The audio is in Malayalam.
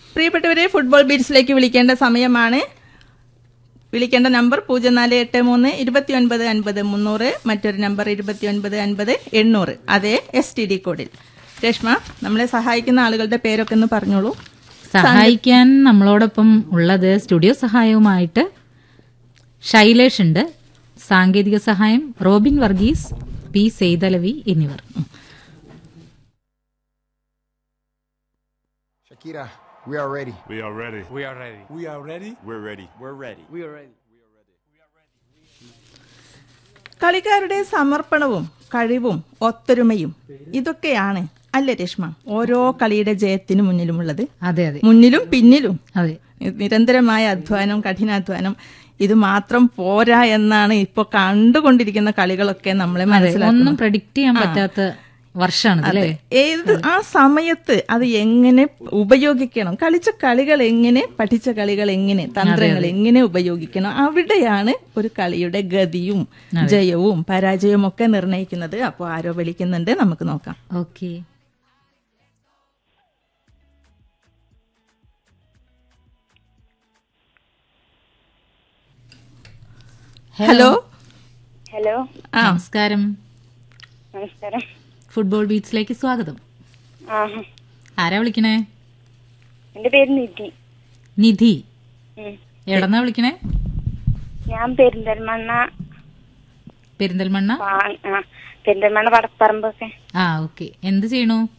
പ്രിയപ്പെട്ടവരെ ഫുട്ബോൾ ബീറ്റ്സിലേക്ക് വിളിക്കേണ്ട സമയമാണ് വിളിക്കേണ്ട നമ്പർ പൂജ്യം നാല് എട്ട് മൂന്ന് ഇരുപത്തിയൊൻപത് അൻപത് മുന്നൂറ് മറ്റൊരു നമ്പർ ഇരുപത്തിയൊൻപത് അൻപത് എണ്ണൂറ് അതേ എസ് ടി ഡി കോഡിൽ രേഷ്മ നമ്മളെ സഹായിക്കുന്ന ആളുകളുടെ പേരൊക്കെ ഒന്ന് പറഞ്ഞോളൂ സഹായിക്കാൻ നമ്മളോടൊപ്പം ഉള്ളത് സ്റ്റുഡിയോ സഹായവുമായിട്ട് ശൈലേഷ് ഉണ്ട് സാങ്കേതിക സഹായം റോബിൻ വർഗീസ് പി സെയ്തലവി എന്നിവർ Shakira, we are ready. We are ready. We are ready. We are ready. We're ready. We're ready. We are ready. കളിക്കാരുടെ സമർപ്പണവും കഴിവും ഒത്തൊരുമയും ഇതൊക്കെയാണ് അല്ലേ രേഷ്മ ഓരോ കളിയുടെ ജയത്തിനു മുന്നിലുമുള്ളത് അതെ അതെ മുന്നിലും പിന്നിലും അതെ നിരന്തരമായ അധ്വാനം കഠിനാധ്വാനം ഇത് മാത്രം പോരാ എന്നാണ് ഇപ്പൊ കണ്ടുകൊണ്ടിരിക്കുന്ന കളികളൊക്കെ നമ്മളെ അതെ ഒന്നും മനസ്സിലാക്കുന്നത് പ്രഡിക്റ്റ് ചെയ്യാൻ പറ്റാത്ത വർഷമാണ് അല്ലേ ഏത് ആ സമയത്ത് അത് എങ്ങനെ ഉപയോഗിക്കണം കളിച്ച കളികൾ എങ്ങനെ പഠിച്ച കളികൾ എങ്ങനെ തന്ത്രങ്ങൾ എങ്ങനെ ഉപയോഗിക്കണം അവിടെയാണ് ഒരു കളിയുടെ ഗതിയും ജയവും പരാജയവും ഒക്കെ നിർണ്ണയിക്കുന്നത് അപ്പോൾ ആരോ വിളിക്കുന്നുണ്ട് നമുക്ക് നോക്കാം ഓക്കെ ഹലോ ഹലോ ആ നമസ്കാരം നമസ്കാരം ഫുട്ബോൾ ബീറ്റ്സിലേക്ക് സ്വാഗതം ആ ആരാ വിളിക്കണേ എന്റെ പേര് നിധി നിധി ഉം. എവിടെന്നാ വിളിക്കണേ ഞാൻ പെരിന്തൽമണ്ണ പെരിന്തൽമണ്ണ വാ- ആ, പെരിന്തൽമണ്ണ വടപ്പറമ്പൊക്കെ ആ ഓക്കെ എന്ത് ചെയ്യണു